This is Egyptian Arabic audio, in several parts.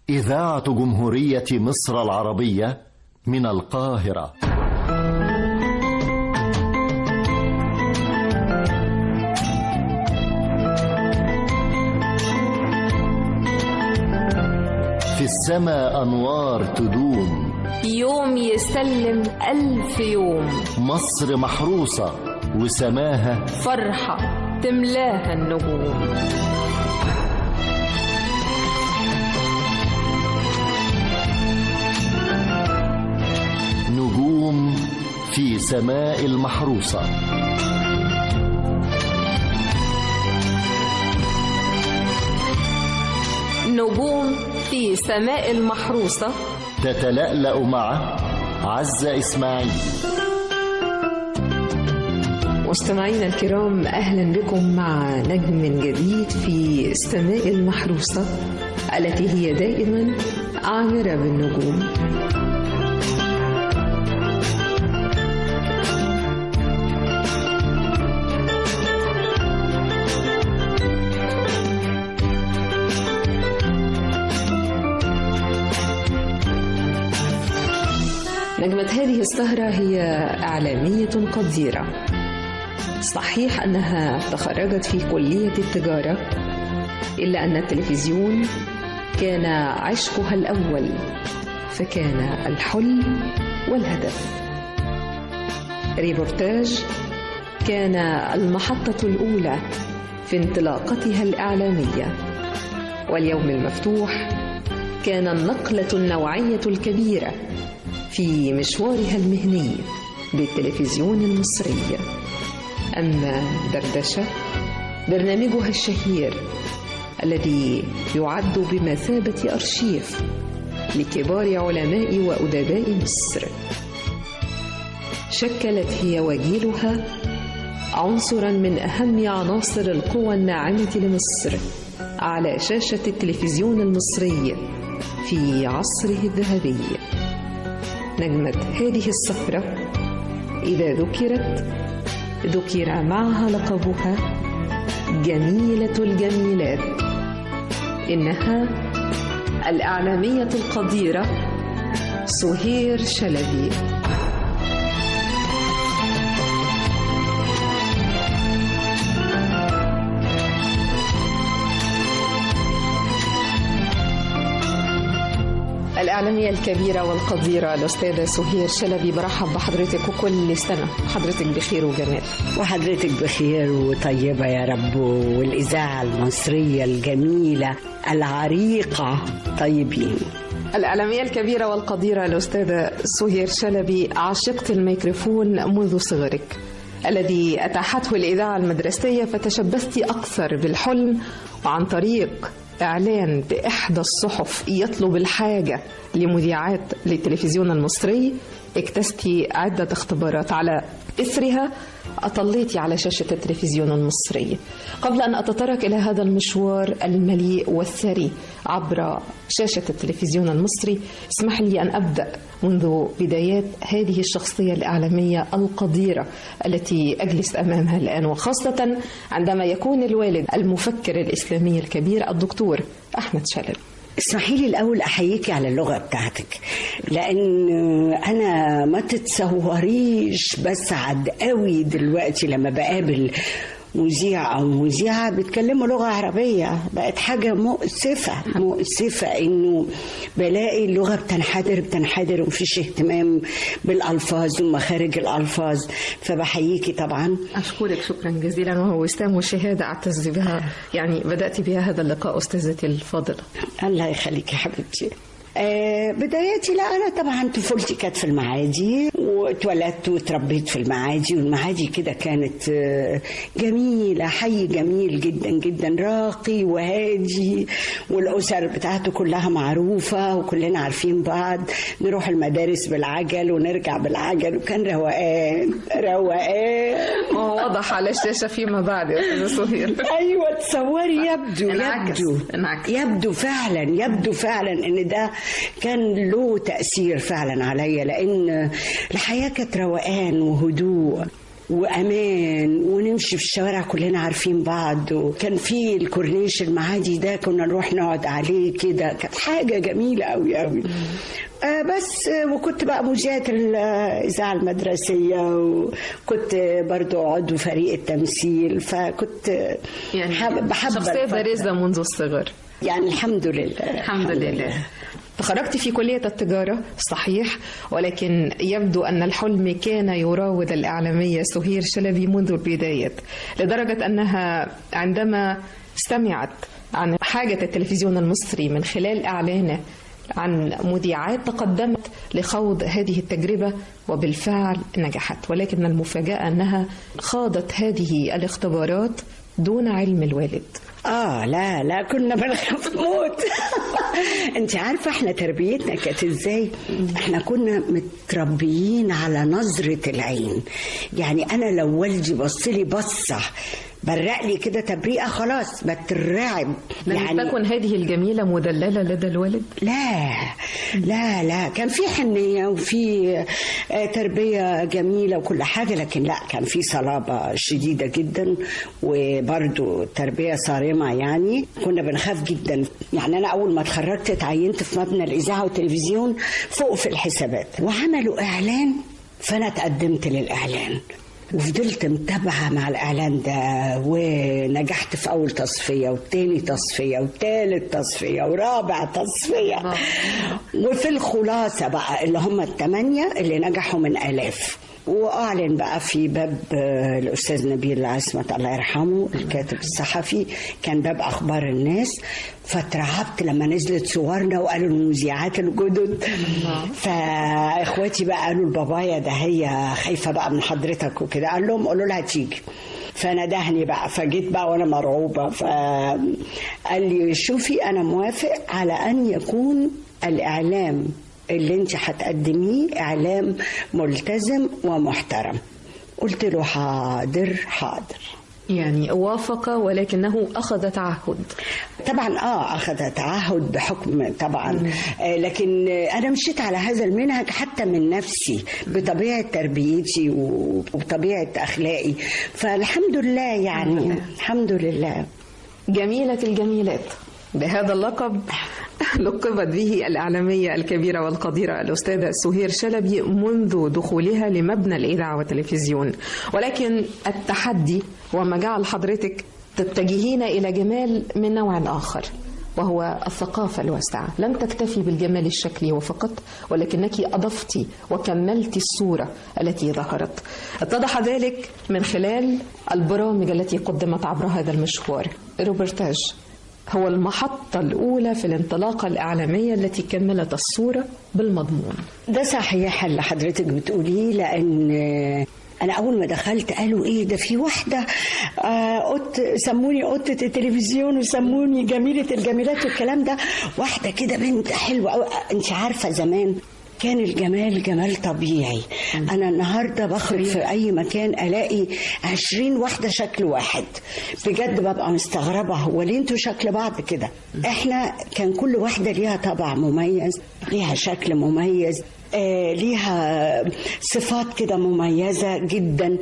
إذاعة جمهورية مصر العربية من القاهرة في السماء أنوار تدوم يوم يسلم ألف يوم مصر محروسة وسماها فرحة تملاها النجوم نجوم في سماء المحروسة نجوم في سماء المحروسة تتلألأ مع عزة إسماعيل مستمعينا الكرام اهلا بكم مع نجم جديد في السماء المحروسه التي هي دائما عامره بالنجوم نجمة هذه السهرة هي إعلامية قديرة صحيح أنها تخرجت في كلية التجارة إلا أن التلفزيون كان عشقها الأول فكان الحلم والهدف ريبورتاج كان المحطة الأولى في انطلاقتها الإعلامية واليوم المفتوح كان النقلة النوعية الكبيرة في مشوارها المهني بالتلفزيون المصري أما دردشة برنامجها الشهير الذي يعد بمثابة أرشيف لكبار علماء وأدباء مصر شكلت هي وجيلها عنصرا من أهم عناصر القوى الناعمة لمصر على شاشة التلفزيون المصري في عصره الذهبي نجمة هذه السفرة إذا ذكرت ذكر معها لقبها جميلة الجميلات إنها الإعلامية القديرة سهير شلبي الإعلامية الكبيرة والقديرة الأستاذة سهير شلبي برحب بحضرتك وكل سنة حضرتك بخير وجمال وحضرتك بخير وطيبة يا رب والإذاعة المصرية الجميلة العريقة طيبين الإعلامية الكبيرة والقديرة الأستاذة سهير شلبي عشقت الميكروفون منذ صغرك الذي أتاحته الإذاعة المدرسية فتشبثت أكثر بالحلم وعن طريق إعلان بإحدى الصحف يطلب الحاجة لمذيعات للتلفزيون المصري اكتست عدة اختبارات على إثرها أطليتي على شاشة التلفزيون المصري قبل أن أتطرق إلى هذا المشوار المليء والثري عبر شاشة التلفزيون المصري اسمح لي أن أبدأ منذ بدايات هذه الشخصية الإعلامية القديرة التي أجلس أمامها الآن وخاصة عندما يكون الوالد المفكر الإسلامي الكبير الدكتور أحمد شلبي اسمحي لي الأول أحييكي على اللغة بتاعتك لأن أنا ما تتصوريش بسعد قوي دلوقتي لما بقابل مذيع او مذيعه بيتكلموا لغه عربيه بقت حاجه مؤسفه مؤسفه انه بلاقي اللغه بتنحدر بتنحدر ومفيش اهتمام بالالفاظ ومخارج الالفاظ فبحييكي طبعا أشكرك شكرا جزيلا وهو وسام وشهادة أعتز بها يعني بدأت بها هذا اللقاء أستاذتي الفاضلة الله يخليكي يا حبيبتي آه بداياتي لا انا طبعا طفولتي كانت في المعادي واتولدت واتربيت في المعادي والمعادي كده كانت آه جميله حي جميل جدا جدا راقي وهادي والاسر بتاعته كلها معروفه وكلنا عارفين بعض نروح المدارس بالعجل ونرجع بالعجل وكان روقان روقان واضح على الشاشة فيما بعد يا أستاذة سهير ايوه تصوري يبدو انعكس. يبدو انعكس. يبدو فعلا يبدو فعلا ان ده كان له تاثير فعلا عليا لان الحياه كانت روقان وهدوء وامان ونمشي في الشوارع كلنا عارفين بعض وكان في الكورنيش المعادي ده كنا نروح نقعد عليه كده كانت حاجه جميله قوي قوي آه بس آه، وكنت بقى مذيعة الإذاعة المدرسية وكنت برضو عضو فريق التمثيل فكنت يعني حاب- بحب شخصية الفترة. بارزة منذ الصغر يعني الحمد لله الحمد لله تخرجت في كلية التجارة صحيح ولكن يبدو أن الحلم كان يراود الإعلامية سهير شلبي منذ البداية لدرجة أنها عندما سمعت عن حاجة التلفزيون المصري من خلال إعلانه عن مذيعات تقدمت لخوض هذه التجربة وبالفعل نجحت ولكن المفاجأة أنها خاضت هذه الاختبارات دون علم الوالد اه لا لا كنا بنخاف موت انت عارفه احنا تربيتنا كانت ازاي احنا كنا متربيين على نظره العين يعني انا لو والدي بص لي بصه برق لي كده تبريئه خلاص بترعب لم تكن هذه الجميلة مدللة لدى الوالد لا لا لا كان في حنية وفي آه، تربية جميلة وكل حاجة لكن لا كان في صلابة شديدة جدا وبرضو تربية صارمة يعني كنا بنخاف جدا يعني أنا أول ما اتخرجت اتعينت في مبنى الإذاعة والتلفزيون فوق في الحسابات وعملوا إعلان فأنا اتقدمت للإعلان وفضلت متابعة مع الإعلان ده ونجحت في أول تصفية وتاني تصفية وتالت تصفية ورابع تصفية وفي الخلاصة بقى اللي هم الثمانية اللي نجحوا من آلاف واعلن بقى في باب آه، الاستاذ نبيل عصمت الله يرحمه الكاتب الصحفي كان باب اخبار الناس فترعبت لما نزلت صورنا وقالوا المذيعات الجدد فاخواتي بقى قالوا لبابايا ده هي خايفه بقى من حضرتك وكده قال لهم قولوا لها تيجي فندهني بقى فجيت بقى وانا مرعوبه فقال لي شوفي انا موافق على ان يكون الاعلام اللي انت هتقدميه اعلام ملتزم ومحترم قلت له حاضر حاضر يعني وافق ولكنه أخذ تعهد طبعا اه اخذ تعهد بحكم طبعا آه لكن آه انا مشيت على هذا المنهج حتى من نفسي بطبيعه تربيتي و- وبطبيعه اخلاقي فالحمد لله يعني الحمد لله جميلة الجميلات بهذا اللقب لقبت به الإعلامية الكبيرة والقديرة الأستاذة سهير شلبي منذ دخولها لمبنى الإذاعة والتلفزيون ولكن التحدي وما جعل حضرتك تتجهين إلى جمال من نوع آخر وهو الثقافة الواسعة لم تكتفي بالجمال الشكلي وفقط ولكنك أضفت وكملت الصورة التي ظهرت اتضح ذلك من خلال البرامج التي قدمت عبر هذا المشوار روبرتاج هو المحطة الأولى في الانطلاقة الإعلامية التي كملت الصورة بالمضمون ده صحيح اللي حضرتك بتقوليه لان انا اول ما دخلت قالوا ايه ده في واحده آه قط سموني قطه التلفزيون وسموني جميله الجميلات والكلام ده واحده كده بنت حلوه قوي انت عارفه زمان كان الجمال جمال طبيعي انا النهارده بخرج في اي مكان الاقي عشرين واحده شكل واحد بجد ببقى مستغربه هو ليه انتوا شكل بعض كده احنا كان كل واحده ليها طبع مميز ليها شكل مميز آه ليها صفات كده مميزة جدا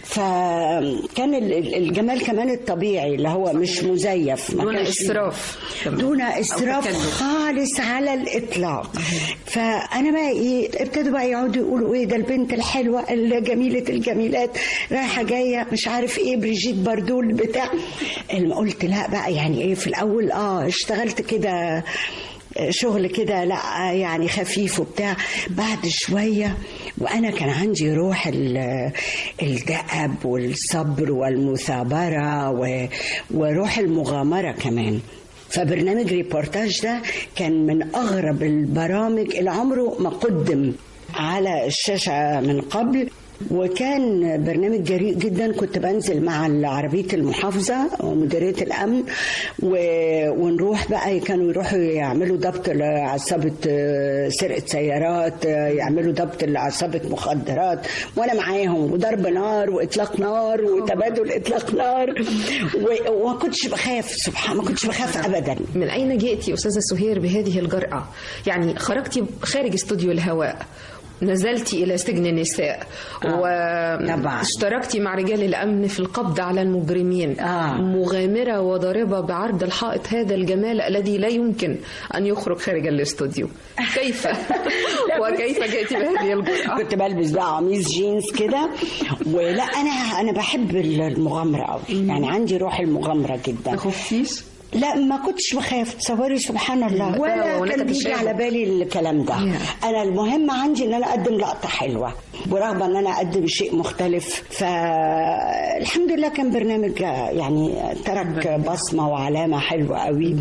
فكان ال- ال- الجمال كمان الطبيعي اللي هو مش مزيف ما دون كانش- إسراف كمان. دون أو اسراف تكلف. خالص على الاطلاق فانا بقى ايه ابتدوا بقى يقعدوا يقولوا ايه ده البنت الحلوه الجميله الجميلات رايحه جايه مش عارف ايه بريجيت باردول بتاع اللي قلت لا بقى يعني ايه في الاول اه اشتغلت كده شغل كده لا يعني خفيف وبتاع بعد شوية وأنا كان عندي روح ال- الدأب والصبر والمثابرة و- وروح المغامرة كمان فبرنامج ريبورتاج ده كان من أغرب البرامج اللي عمره ما قدم على الشاشة من قبل وكان برنامج جريء جدا كنت بنزل مع عربية المحافظة ومديرية الأمن و... ونروح بقى كانوا يروحوا يعملوا ضبط لعصابة آه، سرقة سيارات آه، يعملوا ضبط لعصابة مخدرات وأنا معاهم وضرب نار وإطلاق نار وتبادل إطلاق نار و... وما كنتش بخاف سبحان ما كنتش بخاف أبدا من أين جئت أستاذة سهير بهذه الجرأة؟ يعني خرجت خارج استوديو الهواء نزلتي إلى سجن النساء طبعاً. واشتركتي مع رجال الأمن في القبض على المجرمين آه. مغامرة وضاربة بعرض الحائط هذا الجمال الذي لا يمكن أن يخرج خارج الاستوديو كيف وكيف جئت بهذه الجرأة كنت بلبس بقى قميص جينز كده ولا انا انا بحب المغامره قوي يعني عندي روح المغامره جدا ما خفتيش لا ما كنتش بخاف تصوري سبحان الله ولا وهناك كان بيجي تشابه. على بالي الكلام ده Yeah. انا المهم عندي ان انا اقدم لقطه حلوه برغم ان انا اقدم شيء مختلف فالحمد لله كان برنامج يعني ترك بصمه وعلامه حلوه قوي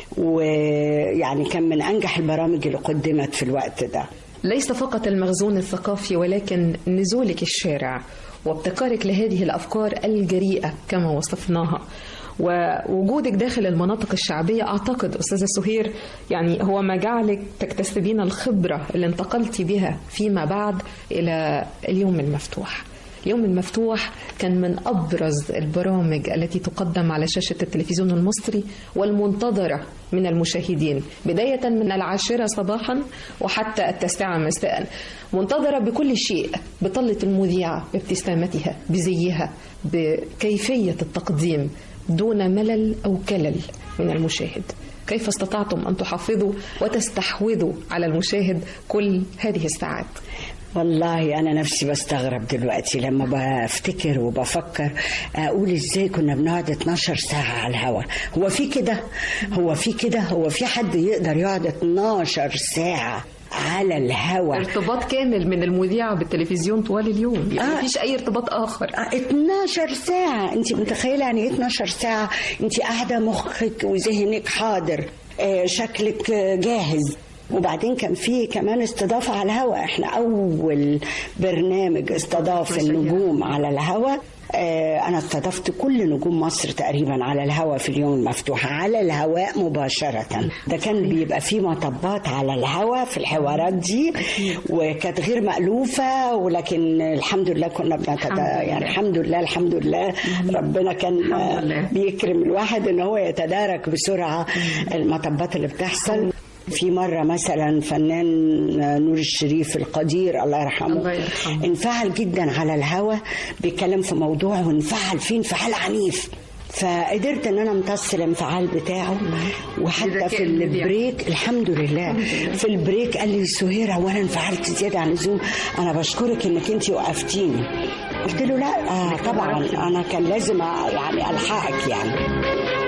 ويعني كان من انجح البرامج اللي قدمت في الوقت ده ليس فقط المخزون الثقافي ولكن نزولك الشارع وابتكارك لهذه الافكار الجريئه كما وصفناها ووجودك داخل المناطق الشعبيه اعتقد استاذه سهير يعني هو ما جعلك تكتسبين الخبره اللي انتقلتي بها فيما بعد الى اليوم المفتوح. اليوم المفتوح كان من ابرز البرامج التي تقدم على شاشه التلفزيون المصري والمنتظره من المشاهدين بدايه من العاشره صباحا وحتى التاسعه مساء منتظره بكل شيء بطله المذيعه بابتسامتها بزيها بكيفيه التقديم دون ملل او كلل من المشاهد كيف استطعتم ان تحافظوا وتستحوذوا على المشاهد كل هذه الساعات والله انا نفسي بستغرب دلوقتي لما بفتكر وبفكر اقول ازاي كنا بنقعد 12 ساعه على الهوا هو في كده هو في كده هو في حد يقدر يقعد 12 ساعه على الهوا ارتباط كامل من المذيعة بالتلفزيون طوال اليوم يعني آه. مفيش أي ارتباط آخر آه، 12 ساعة انت متخيلة يعني ايه 12 ساعة انت قاعدة مخك وذهنك حاضر آه، شكلك آه، جاهز وبعدين كان في كمان استضافة على الهواء احنا أول برنامج استضاف النجوم على الهواء آه، أنا استضفت كل نجوم مصر تقريبا على الهواء في اليوم المفتوح على الهواء مباشرة ده كان بيبقى فيه مطبات على الهواء في الحوارات دي وكانت غير مألوفة ولكن الحمد لله كنا بنتد... يعني الحمد لله الحمد لله ربنا كان الحمد لله. بيكرم الواحد ان هو يتدارك بسرعة المطبات اللي بتحصل في مرة مثلا فنان نور الشريف القدير الله يرحمه, الله يرحمه. انفعل جدا على الهوا بيتكلم في موضوع وانفعل فيه انفعال عنيف فقدرت ان انا امتص الانفعال بتاعه وحتى بذكاء في المذيع. البريك الحمد لله في البريك قال لي سهير هو انا انفعلت زياده عن اللزوم انا بشكرك انك انت وقفتيني قلت له لا آه طبعا انا كان لازم آه، يعني الحقك يعني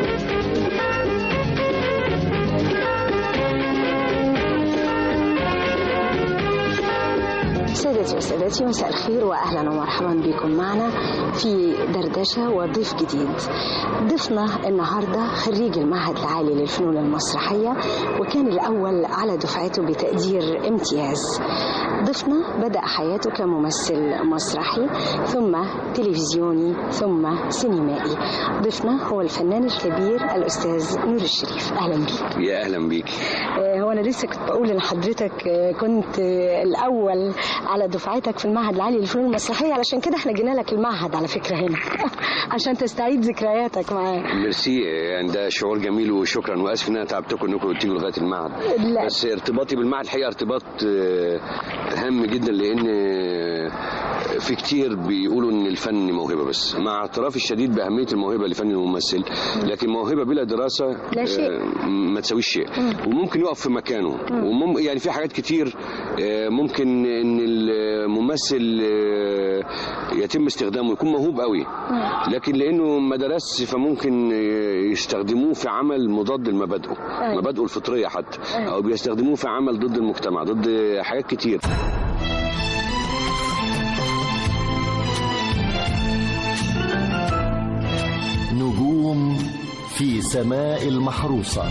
سادتي وسادتي مساء الخير واهلا ومرحبا بكم معنا في دردشه وضيف جديد. ضيفنا النهارده خريج المعهد العالي للفنون المسرحيه وكان الاول على دفعته بتقدير امتياز. ضيفنا بدا حياته كممثل مسرحي ثم تلفزيوني ثم سينمائي. ضيفنا هو الفنان الكبير الاستاذ نور الشريف. اهلا بك. يا اهلا بيك آه، هو انا لسه كنت بقول لحضرتك آه، كنت آه، الاول على دفعتك في المعهد العالي للفنون المسرحيه علشان كده احنا جينا لك المعهد على فكره هنا عشان تستعيد ذكرياتك معاه ميرسي يعني ده شعور جميل وشكرا واسف ان انا تعبتكم انكم تيجوا لغايه المعهد لا. بس ارتباطي بالمعهد الحقيقه ارتباط آه، هام جدا لان آه، في كتير بيقولوا ان الفن موهبه بس مع اعترافي الشديد باهميه الموهبه لفن الممثل لكن موهبه بلا دراسه لا شيء. آه، ما تساويش شيء وممكن يقف في مكانه ومم يعني في حاجات كتير آه، ممكن ان الممثل آه، يتم استخدامه يكون موهوب قوي لكن لانه ما درسش فممكن آه، يستخدموه في عمل مضاد لمبادئه أيوة. مبادئه الفطريه حتى او بيستخدموه في عمل ضد المجتمع ضد حاجات كتير نجوم في سماء المحروسة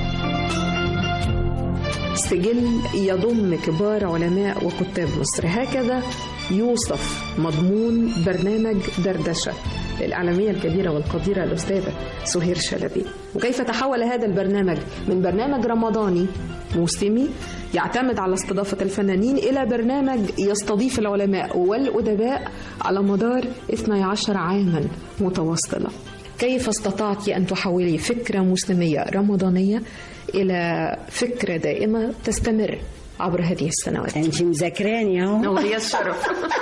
سجل يضم كبار علماء وكتاب مصر هكذا يوصف مضمون برنامج دردشة للإعلامية الكبيرة والقديرة الأستاذة سهير شلبي وكيف تحول هذا البرنامج من برنامج رمضاني موسمي يعتمد على استضافة الفنانين إلى برنامج يستضيف العلماء والأدباء على مدار 12 عاما متواصلة كيف استطعت أن تحولي فكرة موسمية رمضانية إلى فكرة دائمة تستمر عبر هذه السنوات انت مذاكراني اهو ولي الشرف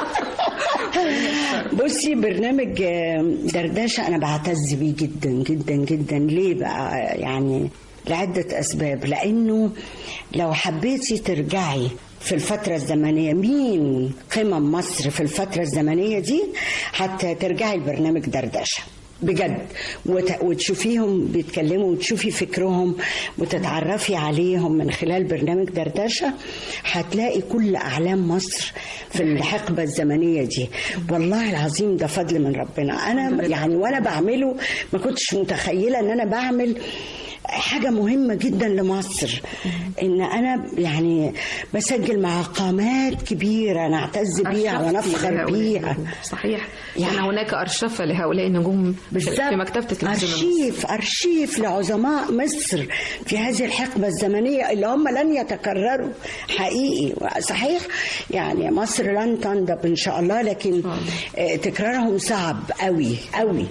بصي برنامج آه، دردشه انا بعتز بيه جدا جدا جدا ليه بقى يعني لعده اسباب لانه لو حبيتي ترجعي في الفترة الزمنية مين قمم مصر في الفترة الزمنية دي حتى ترجعي لبرنامج دردشة بجد وت- وتشوفيهم بيتكلموا وتشوفي فكرهم وتتعرفي عليهم من خلال برنامج دردشة هتلاقي كل أعلام مصر في الحقبة الزمنية دي والله العظيم ده فضل من ربنا أنا يعني وأنا بعمله ما كنتش متخيلة إن أنا بعمل حاجة مهمة جدا لمصر إن أنا يعني بسجل مع قامات كبيرة نعتز بيها أرشفتي ونفخر لهؤلاء بيها النجوم. صحيح يعني- كان هناك أرشفة لهؤلاء النجوم بالظبط في مكتبة التلفزيون المصري. أرشيف أرشيف لعظماء مصر في هذه الحقبة الزمنية اللي هم لن يتكرروا حقيقي صحيح يعني مصر لن تنضب إن شاء الله لكن آه، تكرارهم صعب قوي قوي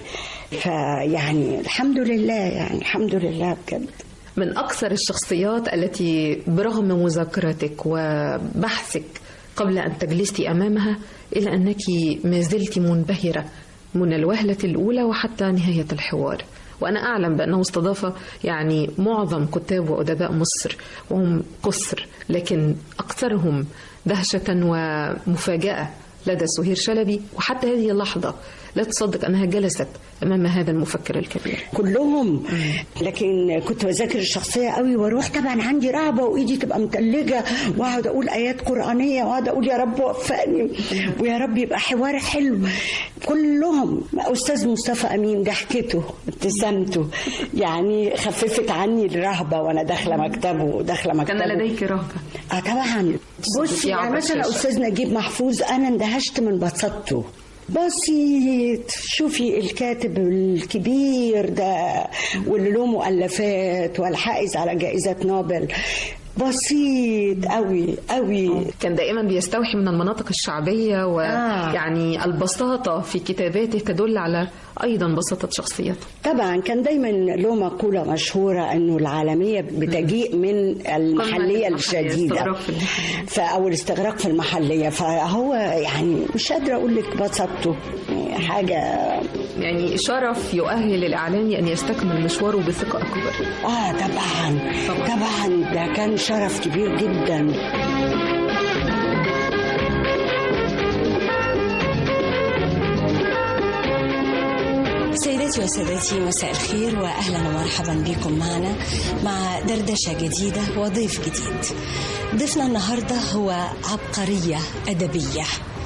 فيعني الحمد لله يعني الحمد لله بجد من أكثر الشخصيات التي برغم مذاكرتك وبحثك قبل أن تجلسي أمامها إلا أنك ما زلت منبهرة من الوهلة الأولى وحتى نهاية الحوار وأنا أعلم بأنه استضاف يعني معظم كتاب وأدباء مصر وهم كثر لكن أكثرهم دهشة ومفاجأة لدى سهير شلبي وحتى هذه اللحظة لا تصدق أنها جلست أمام هذا المفكر الكبير كلهم لكن كنت بذاكر الشخصيه قوي واروح طبعا عندي رهبه وايدي تبقى متلجه واقعد اقول ايات قرانيه واقعد اقول يا رب وفقني ويا رب يبقى حوار حلو كلهم استاذ مصطفى امين ضحكته ابتسامته يعني خففت عني الرهبه وانا داخله مكتبه وداخله مكتبه كان لديك رهبة اه طبعا بصي يا يعني عبر مثلا الشاشة. استاذ نجيب محفوظ انا اندهشت من بساطته بسيط شوفي الكاتب الكبير ده واللي له مؤلفات والحائز على جائزة نوبل بسيط قوي قوي كان دائما بيستوحي من المناطق الشعبية ويعني البساطة في كتاباته تدل على أيضا بساطة شخصيته طبعا كان دايما له مقولة مشهورة انه العالمية بتجيء من المحلية المحلية، الشديدة استغراق في المحلية. ف- او الاستغراق في المحلية فهو يعني مش قادرة اقول لك بساطته يعني حاجة يعني شرف يؤهل الإعلامي أن يستكمل مشواره بثقة أكبر اه طبعا طبعاً. طبعا ده كان شرف كبير جدا سيداتي وسادتي مساء الخير واهلا ومرحبا بكم معنا مع دردشه جديده وضيف جديد. ضيفنا النهارده هو عبقريه ادبيه.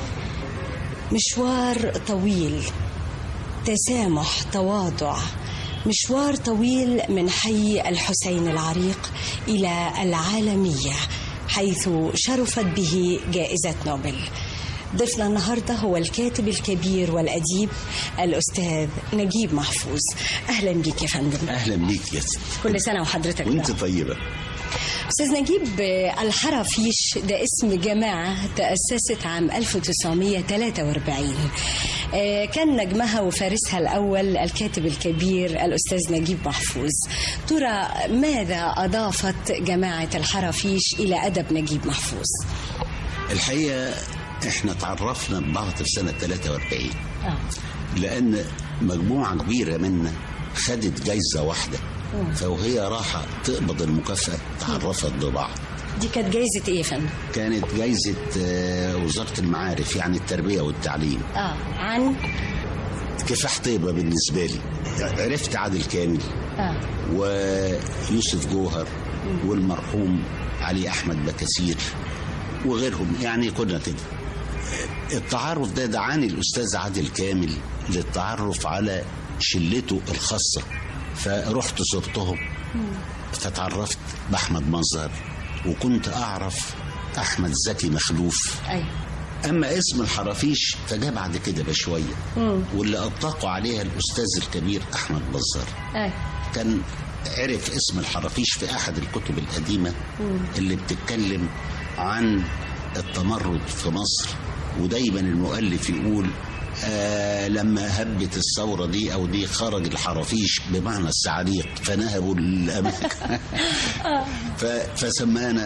مشوار طويل تسامح تواضع مشوار طويل من حي الحسين العريق الى العالميه حيث شرفت به جائزه نوبل ضيفنا النهارده هو الكاتب الكبير والاديب الاستاذ نجيب محفوظ اهلا بك يا فندم اهلا بيك يا ست كل سنه وحضرتك وانت بخير. طيبه أستاذ نجيب آه، الحرافيش ده اسم جماعة تأسست عام 1943 آه، كان نجمها وفارسها الأول الكاتب الكبير الأستاذ نجيب محفوظ ترى ماذا أضافت جماعة الحرافيش إلى أدب نجيب محفوظ الحقيقه احنا تعرفنا ببعض في سنه 43 آه. لان مجموعه كبيره منا خدت جايزه واحده فوهي راحه تقبض المكافاه تعرفت ببعض دي كانت جايزة إيه يا فندم؟ كانت جايزه آه، وزاره المعارف يعني التربيه والتعليم آه عن كفاح طيبه بالنسبه لي عرفت عادل كامل آه ويوسف جوهر والمرحوم علي احمد بكاسير وغيرهم يعني كنا كده التعرف ده دعاني الاستاذ عادل كامل للتعرف على شلته الخاصه فرحت زرتهم فتعرفت باحمد مظهر وكنت اعرف احمد زكي مخلوف أيوة اما اسم الحرافيش فجاء بعد كده بشويه واللي اطلقوا عليها الاستاذ الكبير احمد بزار أيوة كان عرف اسم الحرافيش في احد الكتب القديمه اللي بتتكلم عن التمرد في مصر ودايما المؤلف يقول آه لما هبت الثوره دي او دي خرج الحرافيش بمعنى السعاليق فنهبوا الاماكن ف- فسمانا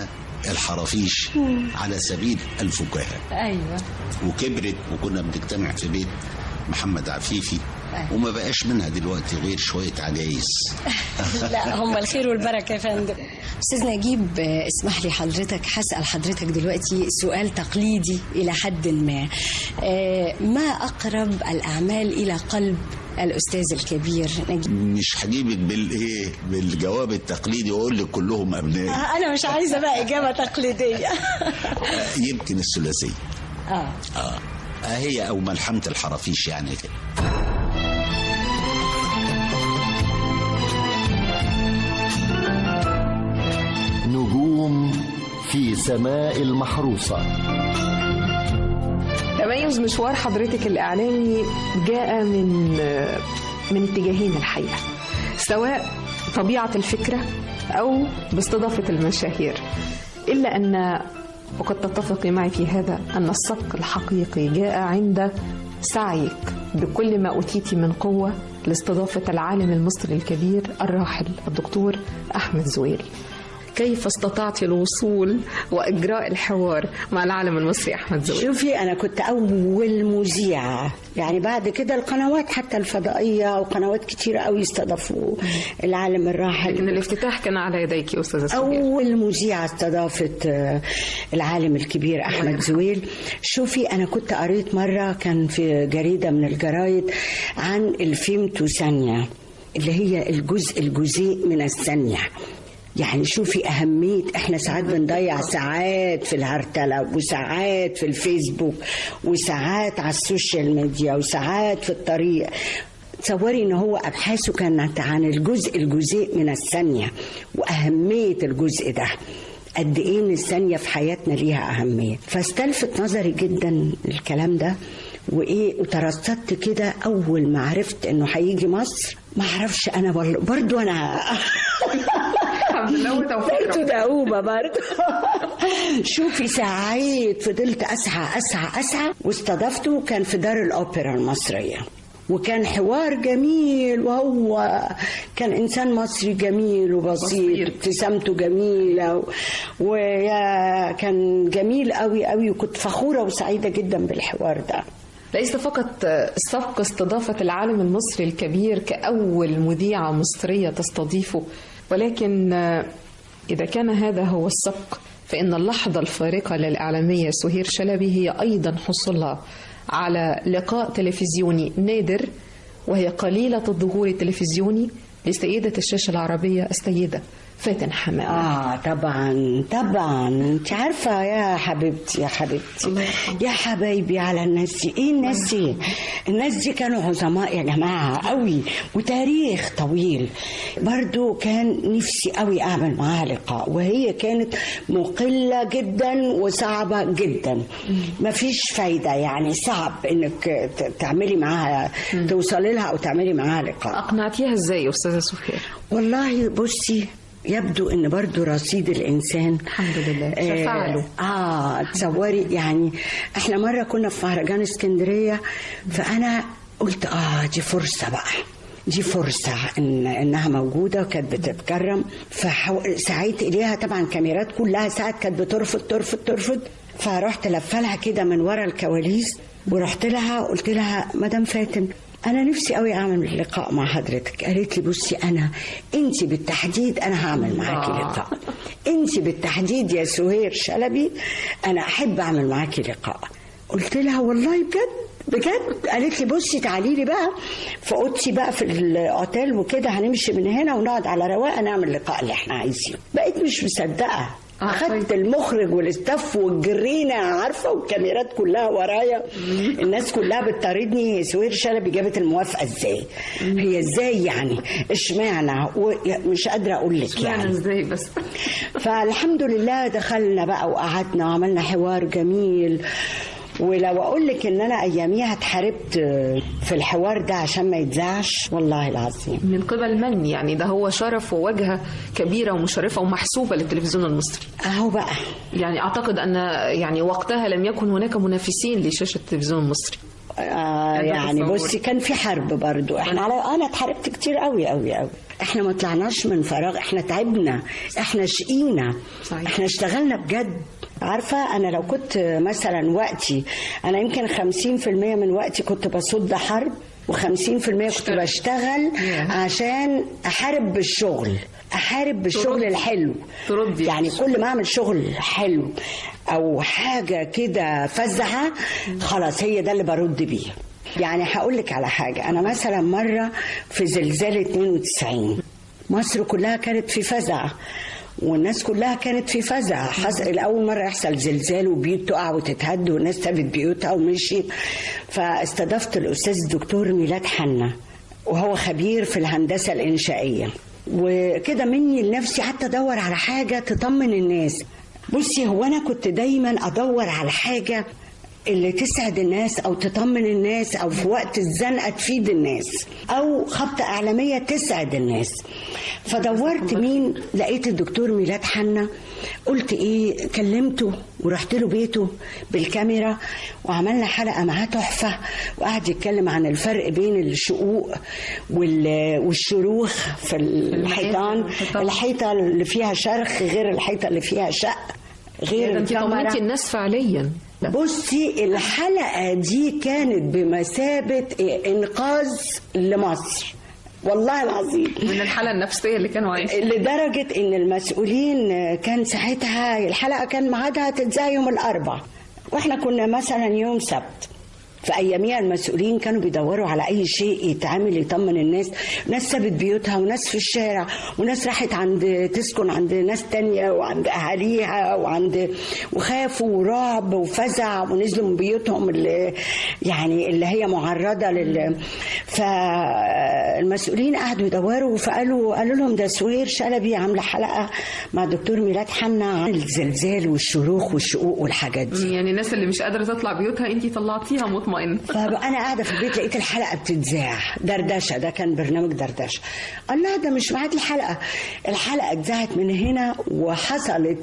الحرافيش على سبيل الفكاهة ايوه وكبرت وكنا بنجتمع في بيت محمد عفيفي وما بقاش منها دلوقتي غير شوية عجايز لا هم الخير والبركه يا فندم استاذ نجيب آه، اسمح لي حضرتك هسال حضرتك دلوقتي سؤال تقليدي الى حد ما آه، ما اقرب الاعمال الى قلب الاستاذ الكبير نجيب مش هجيبك بالايه بالجواب التقليدي واقول لك كلهم ابنائي آه، انا مش عايزه بقى اجابه تقليديه آه، يمكن الثلاثيه اه اه آه، هي او ملحمه الحرافيش يعني كده نجوم في سماء المحروسة تميز مشوار حضرتك الإعلامي جاء من من اتجاهين الحقيقة سواء طبيعة الفكرة أو باستضافة المشاهير إلا أن وقد تتفقي معي في هذا أن السبق الحقيقي جاء عند سعيك بكل ما أوتيت من قوة لاستضافة العالم المصري الكبير الراحل الدكتور أحمد زويل كيف استطعت الوصول وإجراء الحوار مع العالم المصري أحمد زويل شوفي انا كنت اول مذيعه يعني بعد كده القنوات حتى الفضائيه وقنوات كتير قوي استضافوا العالم الراحل لكن الافتتاح كان على يديك يا أستاذة سمير أول مذيعة استضافت آه، العالم الكبير أحمد زويل شوفي أنا كنت قريت مرة كان في جريدة من الجرايد عن الفيمتو ثانية اللي هي الجزء الجزيء من الثانية يعني شوفي أهمية إحنا ساعات بنضيع ساعات في الهرتلة وساعات في الفيسبوك وساعات على السوشيال ميديا وساعات في الطريق تصوري ان هو ابحاثه كانت عن الجزء الجزيء من الثانيه واهميه الجزء ده قد ايه ان الثانيه في حياتنا ليها اهميه فاستلفت نظري جدا الكلام ده وايه وترصدت كده اول ما عرفت انه هيجي مصر ما اعرفش انا بر- برضو انا الحمد لله وتوفيق برضو دؤوبة برضو شوفي ساعات فضلت أسعى أسعى أسعى واستضفته كان في دار الأوبرا المصرية وكان حوار جميل وهو كان إنسان مصري جميل وبسيط ابتسامته جميلة و- ويا كان جميل قوي قوي وكنت فخورة وسعيدة جدا بالحوار ده ليس فقط سبق استضافة العالم المصري الكبير كأول مذيعة مصرية تستضيفه ولكن إذا كان هذا هو السبق فإن اللحظة الفارقة للإعلامية سهير شلبي هي أيضا حصولها على لقاء تلفزيوني نادر وهي قليلة الظهور التلفزيوني لسيدة الشاشة العربية السيدة فاتن حمامة اه طبعا طبعا انت عارفه يا حبيبتي يا حبيبتي يا حبايبي على الناس دي ايه الناس دي الناس دي كانوا عظماء يا جماعه قوي وتاريخ طويل برضو كان نفسي قوي اعمل معاها لقاء وهي كانت مقله جدا وصعبه جدا مفيش فايده يعني صعب انك ت- تعملي معاها توصلي لها او تعملي معاها لقاء أقنعتيها إزاي يا أستاذة سهير؟ والله بصي يبدو ان برضو رصيد الانسان الحمد لله شفعله اه, آه تصوري يعني احنا مره كنا في مهرجان اسكندريه فانا قلت اه دي فرصه بقى دي فرصة إن إنها موجودة وكانت بتتكرم فسعيت إليها طبعا كاميرات كلها ساعات كانت بترفض ترفض ترفض فرحت لفه لها كده من ورا الكواليس ورحت لها قلت لها مدام فاتن انا نفسي قوي اعمل لقاء مع حضرتك قالت لي بصي انا انت بالتحديد انا هعمل معاكي آه. لقاء انت بالتحديد يا سهير شلبي انا احب اعمل معاكي لقاء قلت لها والله بجد بجد قالت لي بصي تعالي لي بقى في اوضتي بقى في الاوتيل وكده هنمشي من هنا ونقعد على رواقه نعمل اللقاء اللي احنا عايزينه بقيت مش مصدقه آه، اخدت المخرج والاستاف والجرينه عارفه والكاميرات كلها ورايا الناس كلها بتطاردني سوير شلبي جابت الموافقه ازاي هي ازاي يعني اشمعنى و- مش قادره اقول لك يعني يعني إزاي بس فالحمد لله دخلنا بقى وقعدنا وعملنا حوار جميل ولو اقول لك ان انا اياميها اتحاربت في الحوار ده عشان ما يتذاعش والله العظيم من قبل من يعني ده هو شرف ووجهة كبيرة ومشرفة ومحسوبة للتلفزيون المصري اهو بقى يعني أعتقد أن يعني وقتها لم يكن هناك منافسين لشاشة التلفزيون المصري آه ده يعني تصوري. بصي كان في حرب برضو احنا على انا اتحاربت كتير قوي قوي قوي احنا ما طلعناش من فراغ احنا تعبنا احنا شقينا صحيح. احنا اشتغلنا بجد عارفة أنا لو كنت مثلا وقتي أنا يمكن 50% من وقتي كنت بصد حرب و50% كنت بشتغل عشان أحارب بالشغل أحارب بالشغل تردي. الحلو تردي. يعني كل ما أعمل شغل حلو أو حاجة كده فزعة خلاص هي ده اللي برد بيه يعني هقول لك على حاجة أنا مثلا مرة في زلزال 92 مصر كلها كانت في فزع والناس كلها كانت في فزع حصل اول مره يحصل زلزال وبيوت تقع وتتهد والناس سابت بيوتها ومشيت فاستضفت الاستاذ الدكتور ميلاد حنا وهو خبير في الهندسه الانشائيه وكده مني لنفسي حتى ادور على حاجه تطمن الناس بصي هو انا كنت دايما ادور على حاجه اللي تسعد الناس او تطمن الناس او في وقت الزنقه تفيد الناس او خبطه اعلاميه تسعد الناس فدورت مين لقيت الدكتور ميلاد حنا قلت ايه كلمته ورحت له بيته بالكاميرا وعملنا حلقه معاه تحفه وقعد يتكلم عن الفرق بين الشقوق وال- والشروخ في الحيطان الحيطان. الحيطه اللي فيها شرخ غير الحيطه اللي فيها شق غير ده انت الكاميرا طمنتي الناس فعليا بصي الحلقة دي كانت بمثابة إنقاذ لمصر والله العظيم من الحالة النفسية اللي كانوا عايشين لدرجة إن المسؤولين كان ساعتها الحلقة كان ميعادها تتذاع يوم الأربع وإحنا كنا مثلا يوم سبت في اياميها المسؤولين كانوا بيدوروا على اي شيء يتعمل يطمن الناس ناس سابت بيوتها وناس في الشارع وناس راحت عند تسكن عند ناس تانية وعند اهاليها وعند وخافوا ورعب وفزع ونزلوا من بيوتهم اللي يعني اللي هي معرضه لل فالمسؤولين قعدوا يدوروا فقالوا قالوا لهم ده سوير شلبي عامله حلقه مع دكتور ميلاد حنا عن الزلزال والشروخ والشقوق والحاجات دي يعني الناس اللي مش قادرة تطلع بيوتها انت طلعتيها مطمئنة فانا قاعده في البيت لقيت الحلقه بتتذاع دردشه ده كان برنامج دردشه الله ده مش ميعاد الحلقه الحلقه اتذاعت من هنا وحصلت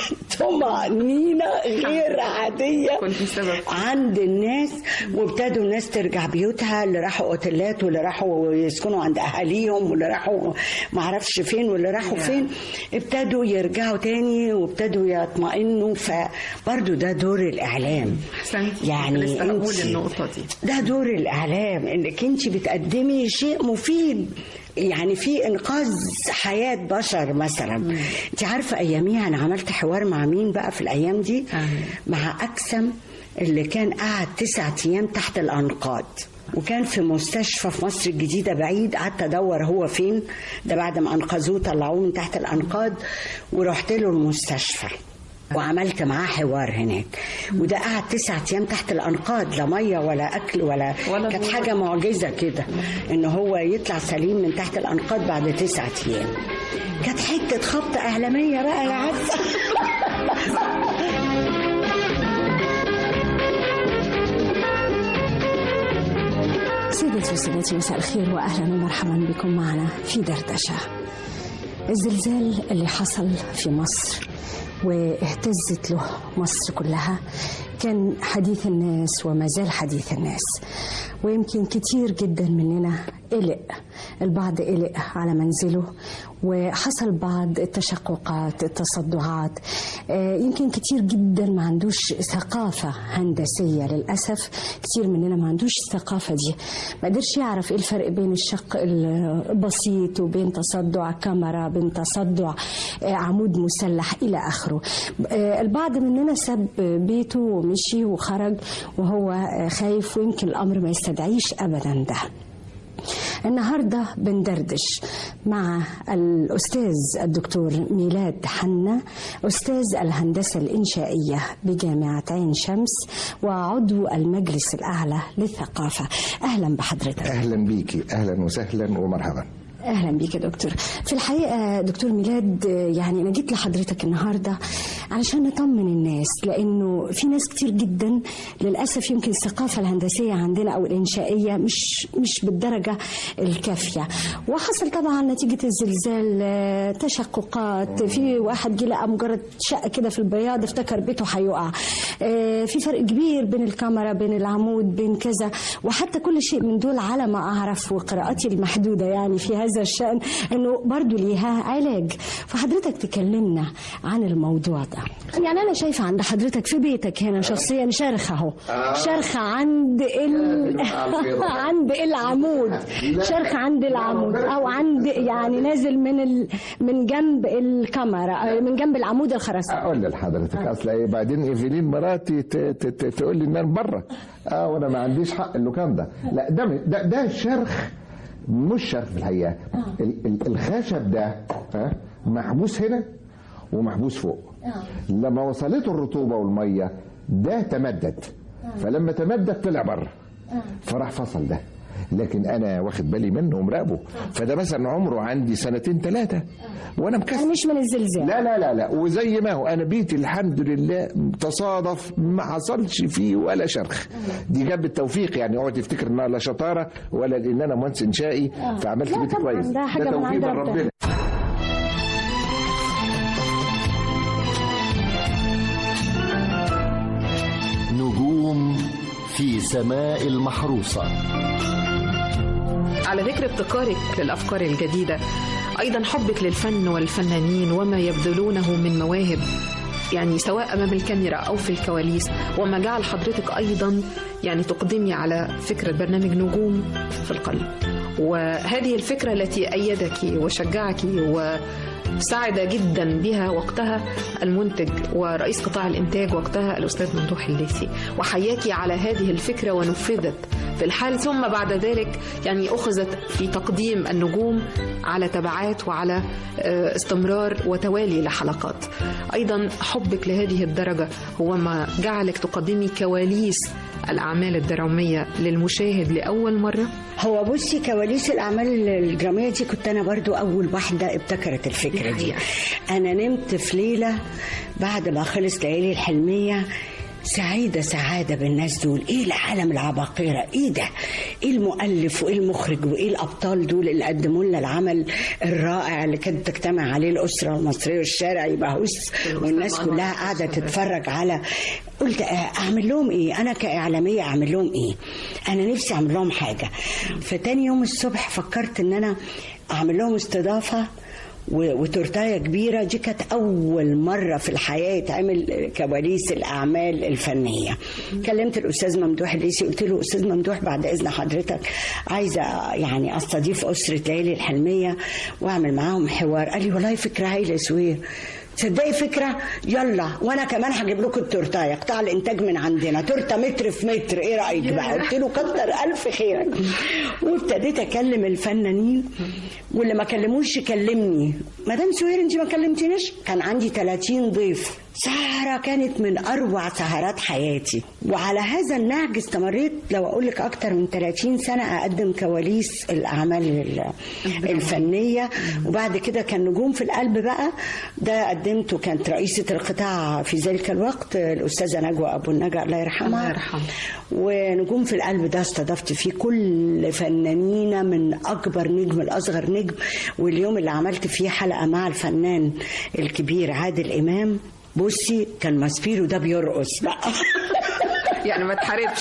طمانينه غير عاديه كنت سبب. عند الناس وابتدوا الناس ترجع بيوتها اللي راحوا اوتيلات واللي راحوا يسكنوا عند اهاليهم واللي راحوا معرفش فين واللي راحوا فين ابتدوا يرجعوا تاني وابتدوا يطمئنوا فبرضه ده دور الاعلام احسنتي يعني لسه هقول انت- النقطة دي ده دور الاعلام انك انت بتقدمي شيء مفيد يعني في انقاذ حياه بشر مثلا انت عارفه اياميها انا عملت حوار مع مين بقى في الايام دي آمين. مع اكسم اللي كان قعد تسعة ايام تحت الانقاض وكان في مستشفى في مصر الجديدة بعيد قعدت أدور هو فين ده بعد ما أنقذوه طلعوه من تحت الأنقاض ورحت له المستشفى وعملت معاه حوار هناك وده قعد تسعة ايام تحت الانقاض لا ميه ولا اكل ولا, ولا كانت هو- حاجه معجزه كده ان هو يطلع سليم من تحت الانقاض بعد تسعة ايام كانت حته خبطه اعلاميه بقى يا عارفه سيدتي وسادتي مساء الخير واهلا ومرحبا بكم معنا في دردشه. الزلزال اللي حصل في مصر واهتزت له مصر كلها كان حديث الناس وما زال حديث الناس ويمكن كتير جدا مننا قلق البعض قلق على منزله وحصل بعض التشققات التصدعات آه، يمكن كتير جدا ما عندوش ثقافة هندسية للأسف كتير مننا ما عندوش الثقافة دي ما قدرش يعرف ايه الفرق بين الشق البسيط وبين تصدع كاميرا بين تصدع آه، عمود مسلح إلى آخره آه، البعض مننا ساب بيته ومشي وخرج وهو آه، خايف ويمكن الأمر ما يستدعيش أبدا ده النهارده بندردش مع الاستاذ الدكتور ميلاد حنا استاذ الهندسه الانشائيه بجامعه عين شمس وعضو المجلس الاعلى للثقافه اهلا بحضرتك اهلا بيكي اهلا وسهلا ومرحبا اهلا بيك يا دكتور في الحقيقه دكتور ميلاد يعني انا جيت لحضرتك النهارده علشان نطمن الناس لانه في ناس كتير جدا للاسف يمكن الثقافه الهندسيه عندنا او الانشائيه مش مش بالدرجه الكافيه وحصل طبعا نتيجه الزلزال آه، تشققات في واحد جه لقى مجرد شقه كده في البياض افتكر بيته هيقع آه، في فرق كبير بين الكاميرا بين العمود بين كذا وحتى كل شيء من دول على ما اعرف وقراءتي المحدوده يعني في هذا الشان انه برضو ليها علاج فحضرتك تكلمنا عن الموضوع ده يعني انا شايفه عند حضرتك في بيتك هنا شخصيا شرخه اهو شرخه عند ال... عند العمود شرخه عند العمود او عند يعني نازل من ال... من جنب الكاميرا آه، من جنب العمود الخرساني اقول لحضرتك اصل ايه بعدين ايفلين مراتي ت- ت- ت- تقول لي ان انا بره اه وانا ما عنديش حق اللوكان ده لا ده م- ده, ده شرخ مش شرخ في الحقيقه ال- ال- الخشب ده ها محبوس هنا ومحبوس فوق لما وصلته الرطوبه والميه ده تمدد فلما تمدد طلع بره فراح فصل ده لكن انا واخد بالي منه ومراقبه فده مثلا عمره عندي سنتين ثلاثه وانا مكسر يعني مش من الزلزال لا لا لا لا وزي ما هو انا بيتي الحمد لله تصادف ما حصلش فيه ولا شرخ دي جاب التوفيق يعني اوعى تفتكر انها لا شطاره ولا لان انا مهندس انشائي فعملت لا بيتي طبعاً، كويس ده حاجة من توفيق عند من ربنا. ربنا نجوم في سماء المحروسة على ذكر ابتكارك للأفكار الجديدة أيضا حبك للفن والفنانين وما يبذلونه من مواهب يعني سواء أمام الكاميرا أو في الكواليس وما جعل حضرتك أيضا يعني تقدمي على فكرة برنامج نجوم في القلب وهذه الفكرة التي أيدك وشجعك وساعد جدا بها وقتها المنتج ورئيس قطاع الإنتاج وقتها الأستاذ ممدوح الليثي وحياكي على هذه الفكرة ونفذت في الحال ثم بعد ذلك يعني أخذت في تقديم النجوم على تبعات وعلى آه، استمرار وتوالي لحلقات أيضا حبك لهذه الدرجة هو ما جعلك تقدمي كواليس الأعمال الدرامية للمشاهد لأول مرة هو بصي كواليس الاعمال الدراميه دي كنت انا برضو اول واحده ابتكرت الفكره دي انا نمت في ليله بعد ما خلص ليالي الحلميه سعيدة سعادة بالناس دول ايه العالم العباقرة ايه ده ايه المؤلف وايه المخرج وايه الابطال دول اللي قدموا لنا العمل الرائع اللي كانت تجتمع عليه الاسرة المصرية والشارع يبقى هس والناس كلها قاعدة تتفرج على قلت اعمل لهم ايه انا كاعلاميه اعمل لهم ايه انا نفسي اعمل لهم حاجه فتاني يوم الصبح فكرت ان انا اعمل لهم استضافه و- وتورتايه كبيره دي كانت اول مره في الحياه يتعمل كواليس الاعمال الفنيه كلمت الاستاذ ممدوح الليسي قلت له استاذ ممدوح بعد اذن حضرتك عايزه يعني استضيف اسره ليالي الحلميه واعمل معاهم حوار قال لي والله فكره هايله يا سوير تصدقي فكرة يلا وانا كمان هجيب لكم التورتايه قطاع الانتاج من عندنا تورته متر في متر ايه رايك بقى قلت له كتر الف خيرك وابتديت اكلم الفنانين واللي ما كلموش يكلمني مدام سهير انت ما كلمتنيش كان عندي 30 ضيف سهرة كانت من أروع سهرات حياتي وعلى هذا النهج استمريت لو أقول لك أكتر من 30 سنة أقدم كواليس الأعمال ال- الفنية وبعد كده كان نجوم في القلب بقى ده قدمته كانت رئيسة القطاع في ذلك الوقت الأستاذة نجوى أبو النجا الله يرحمها الله يرحمها. ونجوم في القلب ده استضفت فيه كل فنانين من اكبر نجم لاصغر نجم واليوم اللي عملت فيه حلقه مع الفنان الكبير عادل امام بصي كان ماسبيرو ده بيرقص بقى يعني ما تحاربش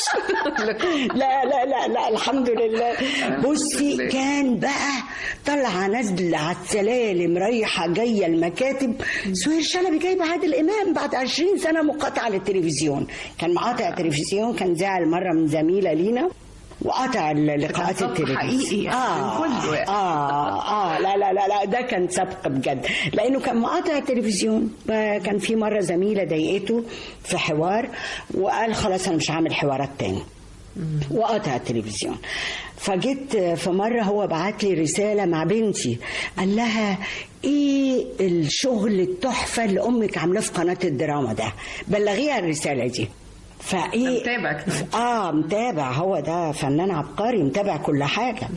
لا لا لا لا الحمد لله بصي كان بقى طالعه نازله على السلالم رايحه جايه المكاتب سهير شلبي جايبه عادل امام بعد 20 سنه مقاطعه للتلفزيون كان مقاطع تلفزيون كان زعل مره من زميله لينا وقطع لقاءات سبق التلفزيون حقيقي يعني آه, من كله يعني. اه اه لا لا لا لا ده كان سبق بجد لانه كان مقاطع التلفزيون كان في مره زميله ضايقته في حوار وقال خلاص انا مش هعمل حوارات تاني وقطع التلفزيون فجيت في مرة هو بعت لي رسالة مع بنتي قال لها ايه الشغل التحفة اللي امك عاملاه في قناة الدراما ده بلغيها الرسالة دي فايه متابع اه متابع هو ده فنان عبقري متابع كل حاجة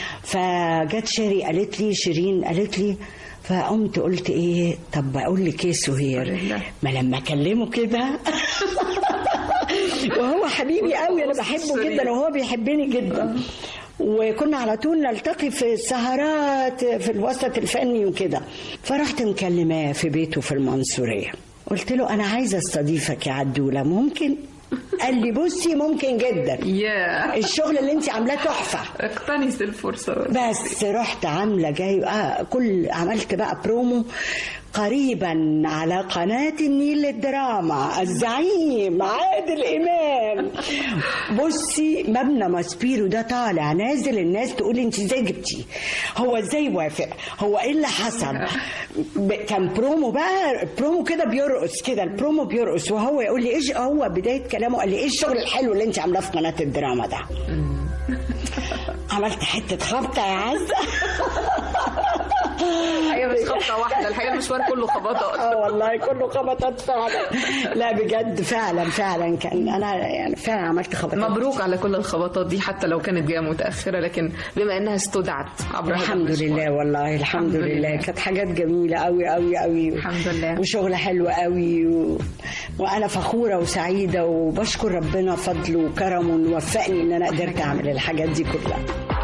فجت شيري قالت لي شيرين قالت لي فقمت قلت ايه طب بقول لك ايه سهير ما لما اكلمه كده وهو حبيبي قوي انا بحبه جدا وهو بيحبني جدا وكنا على طول نلتقي في السهرات في الوسط الفني وكده فرحت مكلماه في بيته في المنصوريه قلت له انا عايزه استضيفك يا عدوله ممكن قال لي بصي ممكن جدا يا الشغل اللي انت عاملاه تحفه اقتنص الفرصة بس رحت عامله جاي آه كل عملت بقى برومو قريبا على قناة النيل للدراما الزعيم عادل إمام بصي مبنى ماسبيرو ده طالع نازل الناس تقول انت ازاي جبتيه هو ازاي وافق هو ايه اللي حصل ب- كان برومو بقى برومو كده بيرقص كده البرومو بيرقص وهو يقول لي ايش هو بداية كلامه قال لي ايه الشغل الحلو اللي انت عاملاه في قناة الدراما ده عملت حتة خبطة يا عزة هي مش خبطة واحدة الحقيقة المشوار كله خبطات اه والله كله خبطات فعلا لا بجد فعلا فعلا كان انا يعني فعلا عملت خبطات مبروك على كل الخبطات دي حتى لو كانت جايه متاخره لكن بما انها استدعت عبر هذا الحمد المشوار. لله والله الحمد لله كانت حاجات جميله قوي قوي قوي الحمد لله. وشغل حلو قوي و... وانا فخوره وسعيده وبشكر ربنا فضله وكرمه انه وفقني ان انا قدرت اعمل الحاجات دي كلها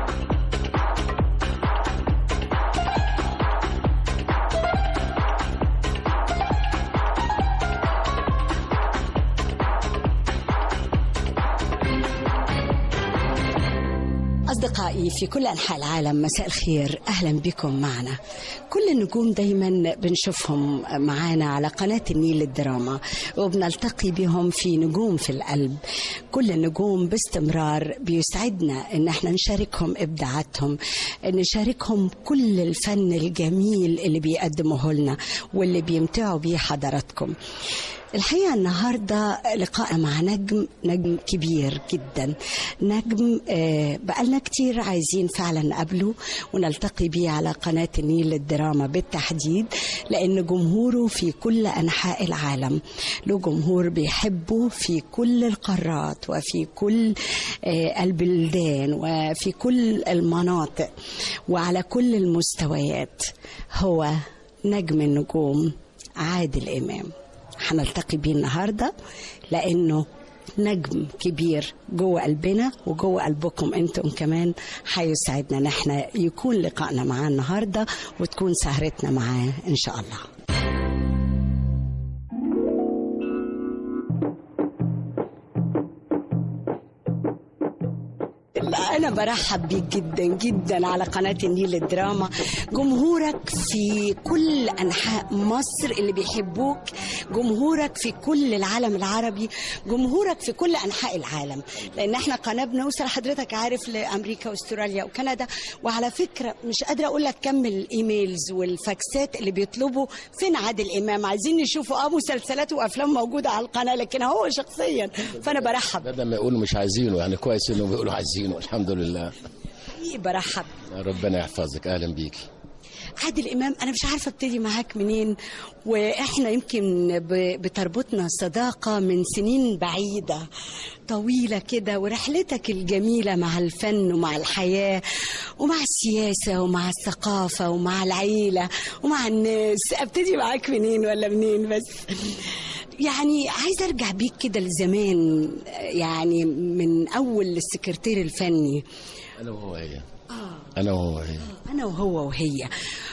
أصدقائي في كل أنحاء العالم مساء الخير أهلا بكم معنا كل النجوم دايما بنشوفهم معانا على قناة النيل للدراما وبنلتقي بهم في نجوم في القلب كل النجوم باستمرار بيسعدنا ان احنا نشاركهم ابداعاتهم نشاركهم كل الفن الجميل اللي بيقدموه لنا واللي بيمتعوا بيه حضراتكم الحقيقة النهاردة لقاء مع نجم نجم كبير جدا نجم آه، بقالنا كتير عايزين فعلا نقابله ونلتقي بيه على قناة النيل للدراما بالتحديد لأن جمهوره في كل أنحاء العالم له جمهور بيحبه في كل القارات وفي كل آه، البلدان وفي كل المناطق وعلى كل المستويات هو نجم النجوم عادل إمام هنلتقي بيه النهارده لانه نجم كبير جوه قلبنا وجوه قلبكم انتم كمان هيسعدنا ان احنا يكون لقائنا معاه النهارده وتكون سهرتنا معاه ان شاء الله أنا برحب بيك جدا جدا على قناة النيل الدراما جمهورك في كل أنحاء مصر اللي بيحبوك جمهورك في كل العالم العربي جمهورك في كل أنحاء العالم لأن احنا قناة بنوصل حضرتك عارف لأمريكا واستراليا وكندا وعلى فكرة مش قادرة أقول لك كم الإيميلز والفاكسات اللي بيطلبوا فين عادل إمام عايزين نشوفوا اه مسلسلات وأفلام موجودة على القناة لكن هو شخصيا فأنا برحب بدل ما يقولوا مش عايزينه يعني كويس انهم بيقولوا عايزينه الحمد لله حقيقي برحب ربنا يحفظك اهلا بيكي عادل امام انا مش عارفه ابتدي معاك منين واحنا يمكن ب- بتربطنا صداقه من سنين بعيده طويله كده ورحلتك الجميله مع الفن ومع الحياه ومع السياسه ومع الثقافه ومع العيله ومع الناس ابتدي معاك منين ولا منين بس يعني عايزه ارجع بيك كده لزمان يعني من اول السكرتير الفني انا وهو هي انا وهو هي انا وهو وهي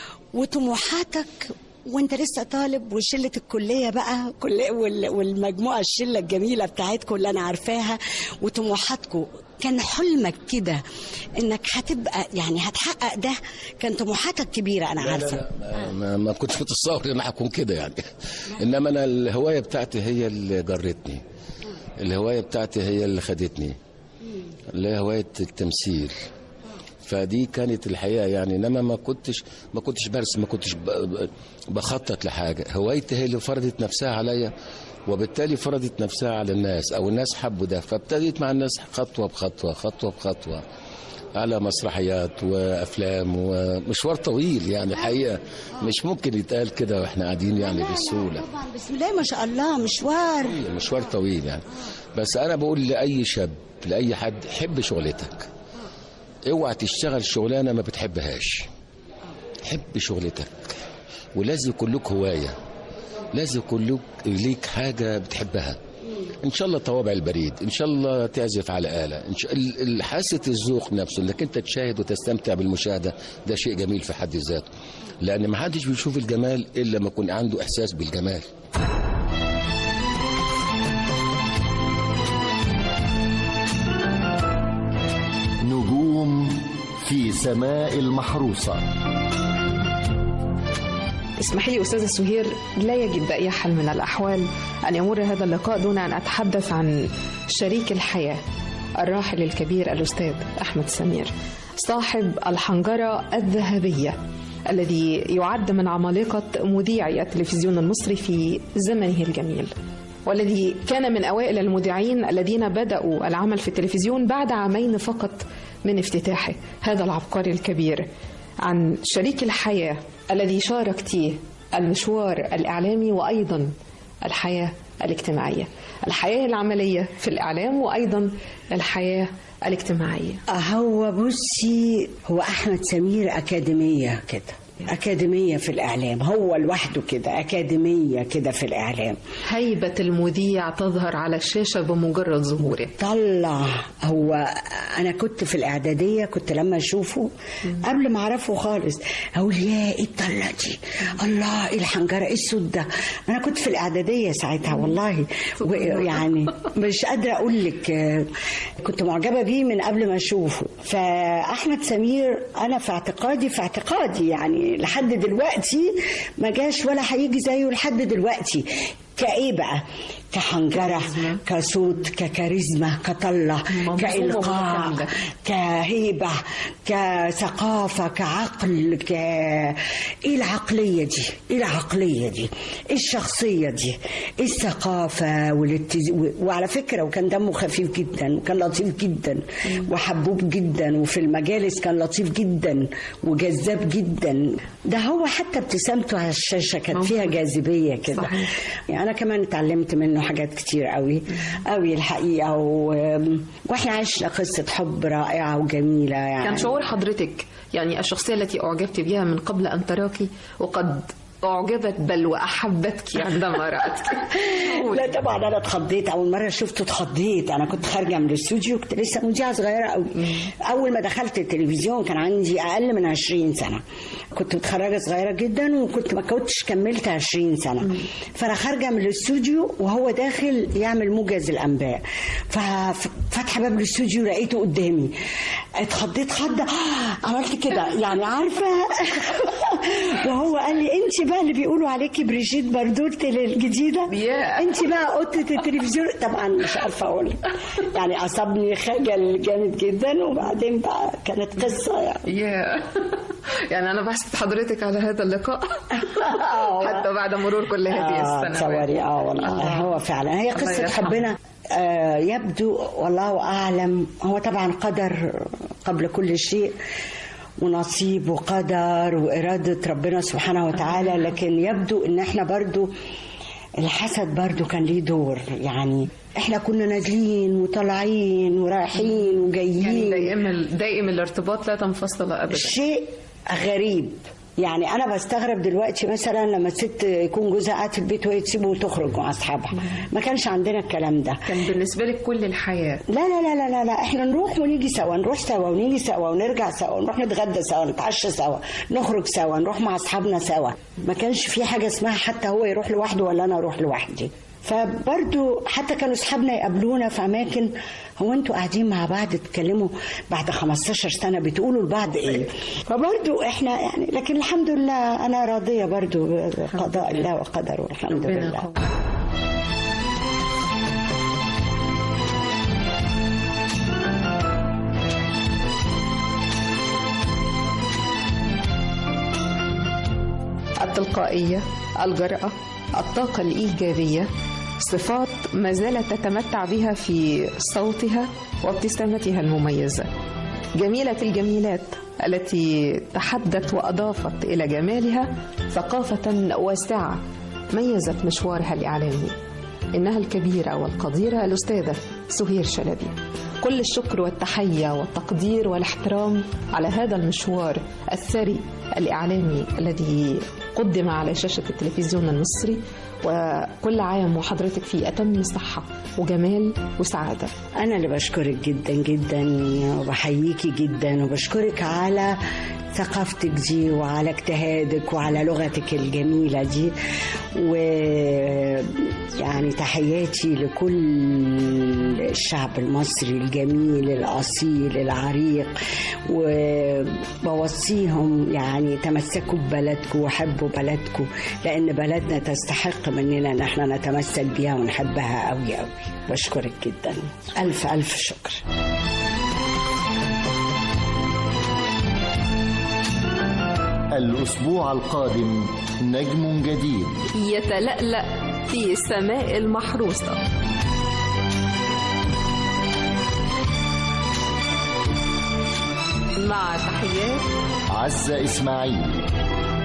وطموحاتك وانت لسه طالب وشله الكليه بقى كل وال- والمجموعه الشله الجميله بتاعتكم اللي انا عارفاها وطموحاتكم كان حلمك كده انك هتبقى يعني هتحقق ده كان طموحاتك كبيره انا عارفه ما, ما, ما كنتش متصور ان انا هكون كده يعني انما انا الهوايه بتاعتي هي اللي جرتني الهوايه بتاعتي هي اللي خدتني اللي هي هوايه التمثيل فدي كانت الحقيقه يعني انما ما كنتش ما كنتش برسم ما كنتش ب- ب- بخطط لحاجه هوايتي هي اللي فرضت نفسها عليا وبالتالي فرضت نفسها على الناس او الناس حبوا ده فابتديت مع الناس خطوه بخطوه خطوه بخطوه على مسرحيات وافلام ومشوار طويل يعني الحقيقه مش ممكن يتقال كده واحنا قاعدين يعني بالسهوله طبعا بسم الله ما شاء الله مشوار مشوار طويل يعني بس انا بقول لاي شاب لاي حد حب شغلتك اوعى تشتغل شغلانه ما بتحبهاش حب شغلتك ولازم يكون لك هوايه لازم يكون لك ليك حاجه بتحبها ان شاء الله طوابع البريد ان شاء الله تعزف على اله ان شاء ال- ال- حاسه الذوق نفسه انك انت تشاهد وتستمتع بالمشاهده ده شيء جميل في حد ذاته لان ما حدش بيشوف الجمال الا لما يكون عنده احساس بالجمال سماء المحروسة اسمحي لي أستاذة سهير لا يجب بأي حال من الأحوال أن يمر هذا اللقاء دون أن أتحدث عن شريك الحياة الراحل الكبير الأستاذ أحمد سمير صاحب الحنجرة الذهبية الذي يعد من عمالقة مذيعي التلفزيون المصري في زمنه الجميل والذي كان من أوائل المذيعين الذين بدأوا العمل في التلفزيون بعد عامين فقط من افتتاحه هذا العبقري الكبير عن شريك الحياة الذي شاركتيه المشوار الإعلامي وأيضا الحياة الاجتماعية الحياة العملية في الإعلام وأيضا الحياة الاجتماعية هو بصي هو احمد سمير اكاديميه كده أكاديمية في الإعلام هو لوحده كده أكاديمية كده في الإعلام هيبة المذيع تظهر على الشاشة بمجرد ظهوره طلع هو أنا كنت في الإعدادية كنت لما أشوفه قبل ما أعرفه خالص أقول يا إيه الطلة دي الله إيه الحنجرة إيه الصوت ده أنا كنت في الإعدادية ساعتها والله و- يعني مش قادرة أقول لك آه، كنت معجبة بيه من قبل ما أشوفه فأحمد سمير أنا في اعتقادي في اعتقادي يعني لحد دلوقتي ما جاش ولا هيجي زيه لحد دلوقتي كايه بقى كحنجره كصوت ككاريزما كطله كالقاء ومتكاملة. كهيبه كثقافه كعقل ك ايه العقليه دي ايه العقليه دي ايه الشخصيه دي ايه الثقافه والاتز... و- وعلى فكره وكان دمه خفيف جدا وكان لطيف جدا وحبوب جدا وفي المجالس كان لطيف جدا وجذاب جدا ده هو حتى ابتسامته على الشاشه كانت فيها جاذبيه كده صحيح. يعني انا كمان اتعلمت منه حاجات كتير قوي قوي الحقيقه و... واحنا عشنا قصه حب رائعه وجميله يعني كان شعور حضرتك يعني الشخصية التي أعجبت بها من قبل أن تراكي وقد أعجبت بل وأحبتك عندما رأتك لا طبعا انا اتخضيت اول مره شفته اتخضيت انا كنت خارجه من الاستوديو كنت لسه مذيعه صغيره قوي اول ما دخلت التلفزيون كان عندي اقل من 20 سنه كنت متخرجه صغيره جدا وكنت ما كنتش كملت 20 سنه فانا خارجه من الاستوديو وهو داخل يعمل موجز الانباء ففتح باب الاستوديو لقيته قدامي اتخضيت خضه عملت كده يعني عارفه وهو قال لي انت بقى اللي بيقولوا عليكي بريجيت باردوت الجديده يا. انت بقى اوضه التلفزيون طبعا مش عارفه اقول يعني اصابني خجل جامد جدا وبعدين بقى كانت قصه يعني يا يعني أنا بحسد حضرتك على هذا اللقاء حتى بعد مرور كل هذه آه، السنوات تصوري اه والله الله. هو فعلا هي الله قصه يرحمه. حبنا آه يبدو والله اعلم هو طبعا قدر قبل كل شيء ونصيب وقدر وإرادة ربنا سبحانه وتعالى لكن يبدو إن إحنا برضو الحسد برضو كان ليه دور يعني إحنا كنا نازلين وطالعين ورايحين يعني وجايين دائما دائما الارتباط لا تنفصل أبدا شيء غريب يعني انا بستغرب دلوقتي مثلا لما الست يكون جوزها قاعد في البيت وهي تسيبه وتخرج مع اصحابها ما كانش عندنا الكلام ده كان بالنسبة لك كل الحياة لا لا لا لا لا, لا. احنا نروح ونيجي سوا نروح سوا ونيجي سوا ونرجع سوا نروح نتغدى سوا نتعشى سوا نخرج سوا نروح مع اصحابنا سوا ما كانش في حاجه اسمها حتى هو يروح لوحده ولا انا اروح لوحدي فبرضو حتى كانوا اصحابنا يقابلونا في اماكن هو انتوا قاعدين مع بعض تتكلموا بعد 15 سنه بتقولوا لبعض ايه فبرضو احنا يعني لكن الحمد لله انا راضيه برضو بقضاء الله وقدره الحمد ربنا لله يقوم. التلقائية الجرأة الطاقة الإيجابية صفات ما زالت تتمتع بها في صوتها وابتسامتها المميزة جميلة الجميلات التي تحدت وأضافت إلى جمالها ثقافة واسعة ميزت مشوارها الإعلامي إنها الكبيرة والقديرة الأستاذة سهير شلبي كل الشكر والتحية والتقدير والاحترام على هذا المشوار الثري الإعلامي الذي قدم على شاشة التلفزيون المصري وكل عام وحضرتك في أتم صحة وجمال وسعادة أنا اللي بشكرك جدا جدا وبحييكي جدا وبشكرك على ثقافتك دي وعلى اجتهادك وعلى لغتك الجميلة دي ويعني تحياتي لكل الشعب المصري الجميل الأصيل العريق وبوصيهم يعني تمسكوا ببلدكم وحبوا بلدكم لأن بلدنا تستحق مننا إن احنا نتمسك بيها ونحبها قوي قوي بشكرك جدا ألف ألف شكر الأسبوع القادم نجم جديد يتلألأ في سماء المحروسة مع تحيات عزة إسماعيل